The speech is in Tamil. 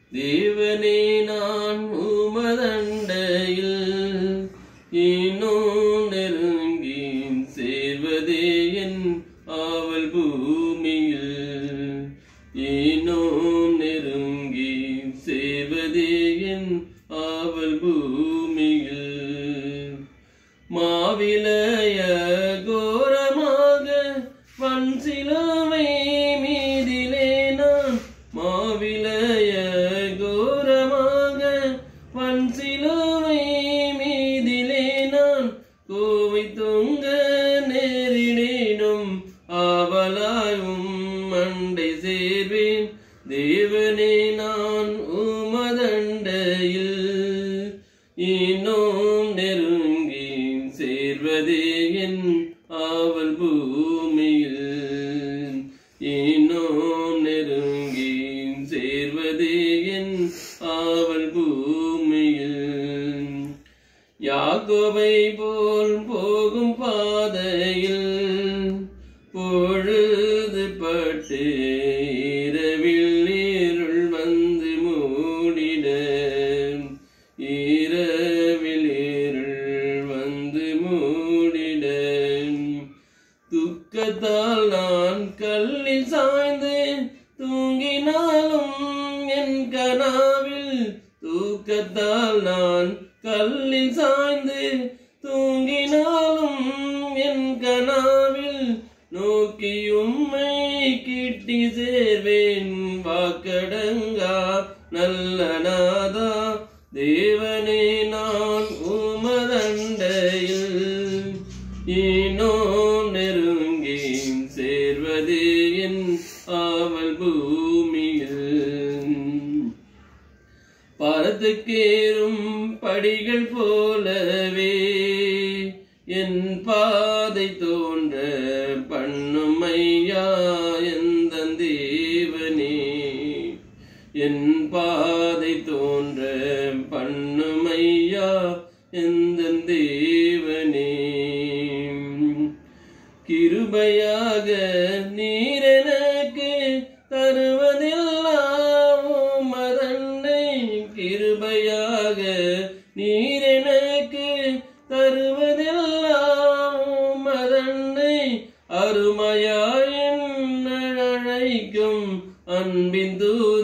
தேவனே நான் உமதண்டையில் இன்னும் நெருங்கி சேர்வதே என் ஆவல் பூமியில் இன்னும் நெருங்கி சேர்வதே என் ஆவல் பூமியில் மாவிலைய கோரமாக வன் சிலுவை மீதிலே நான் மாவிலைய கோரமாக வன் சிலுவை மீதிலே நான் கோவை தொங்க நேரிடேனும் ஆவலாயும் மண்டை சேர்வேன் தேவனே நான் உமதண்டையில் இன்னும் நெருங்கி சேர்வதே என் ஆவல் பூமியில் இன்னும் நெருங்கி சேர்வதே என் ஆவல் பூமியில் யாக்கோபை போல் போகும் பாதையில் பொழுது பட்டு இரவில் இருள் வந்து மூடிட இரவில் இருள் வந்து மூடிட துக்கத்தால் நான் கல்லில் சாய்ந்து தூங்கினாலும் என் கனாவில் தூக்கத்தால் நான் கல்லில் சாய்ந்து தூங்கினாலும் என் கனாவில் நோக்கி உம்மை கிட்டி சேர்வேன் வாக்கடங்கா நல்ல நாதா தேவனே நான் உமதண்டையில் ஈனோ நெருங்கி சேர்வதே என் ஆவல் பூமியில் பரத்துக்கேறும் படிகள் போலவே என் பாதை தோன்ற பண்ணும் ஐயா எந்த தேவனே என் பாதை தோன்ற பண்ணும் ஐயா எந்த தேவனே கிருபையாக நீர் எனக்கு தருவதெல்லாம் மதன்னை கிருபையாக நீர் எனக்கு தருவதெல்லாம் மதன்னை அருமையாயின் அழைக்கும் அன்பின் தூத